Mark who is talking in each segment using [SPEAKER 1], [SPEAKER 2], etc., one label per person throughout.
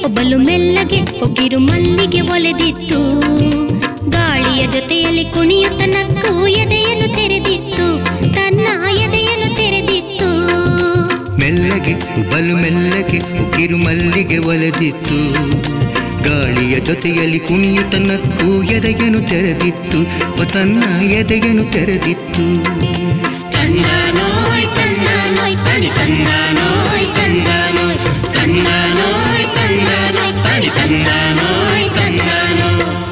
[SPEAKER 1] ಒಬ್ಬಲು ಮೆಲ್ಲಗೆ ಒಗಿರು ಮಲ್ಲಿಗೆ ಒಲೆದಿತ್ತು ಗಾಳಿಯ ಜೊತೆಯಲ್ಲಿ ಕುಣಿಯುತ್ತ ನಕ್ಕು ಎದೆಯನ್ನು ತೆರೆದಿತ್ತು ತನ್ನ ಎದೆಯನ್ನು ತೆರೆದಿತ್ತು
[SPEAKER 2] ಮೆಲ್ಲಗೆ ಉಬಲು ಮೆಲ್ಲಗೆ ಉಗಿರು ಮಲ್ಲಿಗೆ ಒಲೆದಿತ್ತು ಗಾಳಿಯ ಜೊತೆಯಲ್ಲಿ ಕುಣಿಯುತ್ತ ನಕ್ಕು ಎದೆಯನ್ನು ತೆರೆದಿತ್ತು ಓ ತನ್ನ ಎದೆಯನ್ನು ತೆರೆದಿತ್ತು
[SPEAKER 1] ತಂದಾನೋಯ್ ತಂದಾನೋಯ್ ತನಿ ತಂದಾನೋಯ್ ತಂದಾನೋಯ್ ತಂದಾನೋಯ್ ತಂದಾನೋಯ್ ತನಿ ತಂದಾನೋಯ್ ತಂದಾನೋ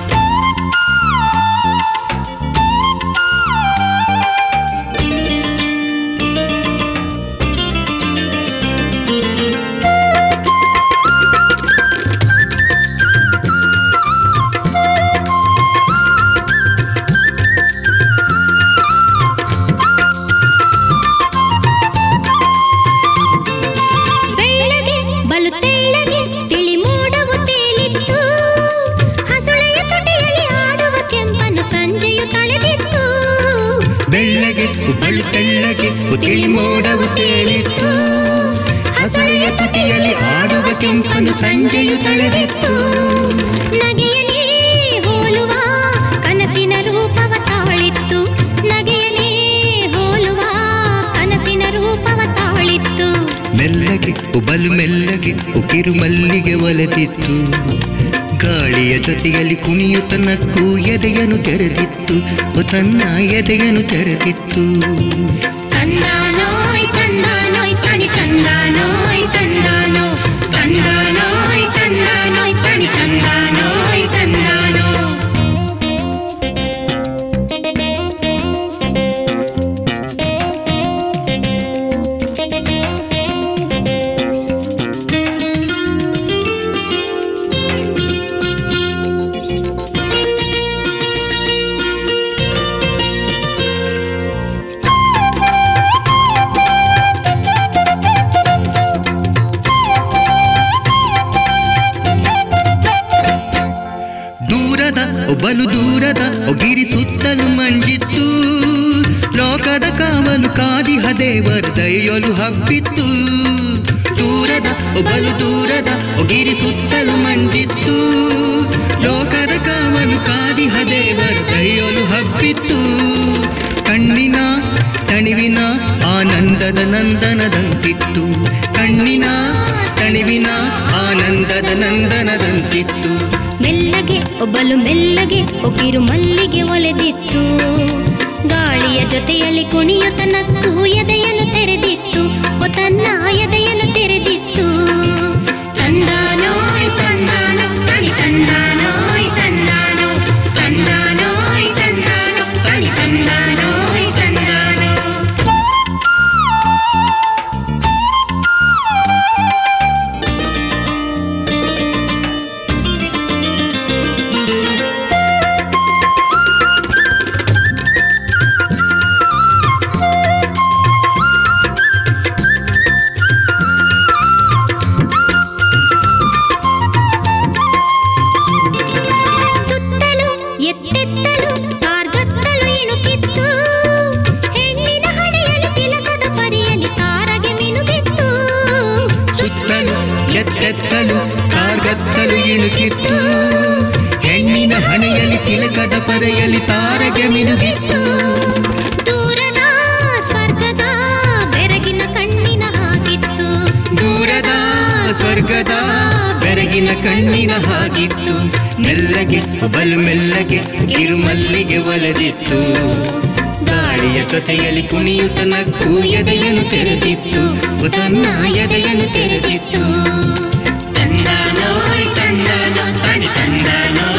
[SPEAKER 1] ಬೆಳ್ಳಗೆ ಬಲು ತೆಳ್ಳಗೆ ತಿಳಿ ಮೋಡವು ತೇಲಿತ್ತು ಹಸುಳೆಯ ತುಟಿಯಲ್ಲಿ ಆಡುವ ಕೆಂಪನ್ನು ಸಂಜೆಯು ತಳೆದಿತ್ತು
[SPEAKER 2] ಬೆಳ್ಳಗೆ ಉಬಲು ತೆಳ್ಳಗೆ ಉತಿಳಿ ಮೋಡವು ತೇಲಿತ್ತು ಹಸುಳೆಯ ತುಟಿಯಲ್ಲಿ ಆಡುವ ಕೆಂಪನು ಸಂಜೆಯು ತಳೆದಿತ್ತು
[SPEAKER 1] ನಗೆಯನೇ ಹೋಲುವ ಕನಸಿನ ರೂಪವ ತಾಳಿತ್ತು ನಗೆಯನೇ ಹೋಲುವ ಕನಸಿನ ರೂಪವ ತಾಳಿತ್ತು
[SPEAKER 2] ಮೆಲ್ಲಗೆ ಉಬಲು ಮೆಲ್ಲಗೆ ಉಕಿರು ಮಲ್ಲಿಗೆ ಒಲೆದಿತ್ತು ಗಾಳಿಯ ಜೊತೆಯಲ್ಲಿ ಕುಣಿಯುತ್ತ ನಕ್ಕು ಎದೆಯನ್ನು ತೆರೆದಿತ್ತು ಓ ತನ್ನ ಎದೆಯನ್ನು ತೆರೆದಿತ್ತು
[SPEAKER 1] ತಂದಾನೋಯ್ ತಂದಾನೋಯ್ ತನಿ ತಂದಾನೋಯ್ ತಂದಾನೋ ತಂದಾನೋಯ್ ತಂದಾನೋಯ್ ತನಿ ತಂದಾನೋಯ್ ತಂದಾನೋ
[SPEAKER 2] ದೂರದ ಒಬ್ಬಲು ದೂರದ ಒಗಿರಿ ಸುತ್ತಲೂ ಮಂಜಿತ್ತು ಲೋಕದ ಕಾವಲು ಕಾದಿಹ ದೇವರ ದಯೆಯೊಲು ಹಬ್ಬಿತ್ತು ದೂರದ ಒಬ್ಬಲು ದೂರದ ಒಗಿರಿ ಸುತ್ತಲೂ ಮಂಜಿತ್ತು ಲೋಕದ ಕಾವಲು ಕಾದಿಹ ದೇವರ ದಯೆಯೊಲು ಹಬ್ಬಿತ್ತು ಕಣ್ಣಿನ ತಣಿವಿನ ಆನಂದದ ನಂದನದಂತಿತ್ತು ಕಣ್ಣಿನ ತಣಿವಿನ ಆನಂದದ ನಂದನದಂತಿತ್ತು
[SPEAKER 1] ಮೆಲ್ಲಗೆ ಒಬ್ಬಲು ಮೆಲ್ಲಗೆ ಒಗಿರು ಮಲ್ಲಿಗೆ ಒಲೆದಿತ್ತು ಗಾಳಿಯ ಜೊತೆಯಲ್ಲಿ ಕುಣಿಯುತ್ತ ನಕ್ಕು ಎದೆಯನ್ನು ತೆರೆದಿತ್ತು ಓ ತನ್ನ ಎದೆಯನ್ನು ತೆರೆದಿತ್ತು ತಂದಾನೋಯ್ ತಂದಾನೋ ತನಿ ತಂದಾನೋಯ್ ತಂದಾನೋ ತಂದಾನೋಯ್ ತಂದಾನೋ ತನಿ ತಂದಾನೋಯ್ ತಂದಾನೋ ಸುತ್ತಲೂ ಎತ್ತೆತ್ತಲು ಕಾರ್ಗತ್ತಲು ಇಣುಕಿತ್ತು ಹೆಣ್ಣಿನ ಹಣೆಯಲ್ಲಿ ತಿಲಕದ ಪರಿಯಲ್ಲಿ ತಾರಗೆ ಮಿನುಗಿತ್ತು
[SPEAKER 2] ಸುತ್ತಲೂ ಎತ್ತೆತ್ತಲು ಕಾರ್ಗತ್ತಲು ಇಣುಕಿತ್ತು ಹೆಣ್ಣಿನ ಹಣೆಯಲ್ಲಿ ತಿಲಕದ ಪರೆಯಲ್ಲಿ ತಾರಗೆ ಮಿನುಗಿತ್ತು
[SPEAKER 1] ದೂರದ ಸ್ವರ್ಗದ ಬೆರಗಿನ ಕಣ್ಣಿನ ಹಾಗಿತ್ತು
[SPEAKER 2] ದೂರದ ಸ್ವರ್ಗದ ಬೆರಗಿನ ಕಣ್ಣಿನ ಹಾಗಿತ್ತು ಮೆಲ್ಲಗೆ ಬಲು ಮೆಲ್ಲಗೆ ಕಿರುಮಲ್ಲಿಗೆ ಒಲೆದಿತ್ತು ಗಾಳಿಯ ಜೊತೆಯಲ್ಲಿ ಕುಣಿಯುತ್ತ ನಕ್ಕು ಎದೆಯನ್ನು ತೆರೆದಿತ್ತು ಓ ತನ್ನ ಎದೆಯನ್ನು ತೆರೆದಿತ್ತು
[SPEAKER 1] ತಂದಾನೋಯ್ ತಂದಾನೋ ತನಿ ತಂದಾನೋ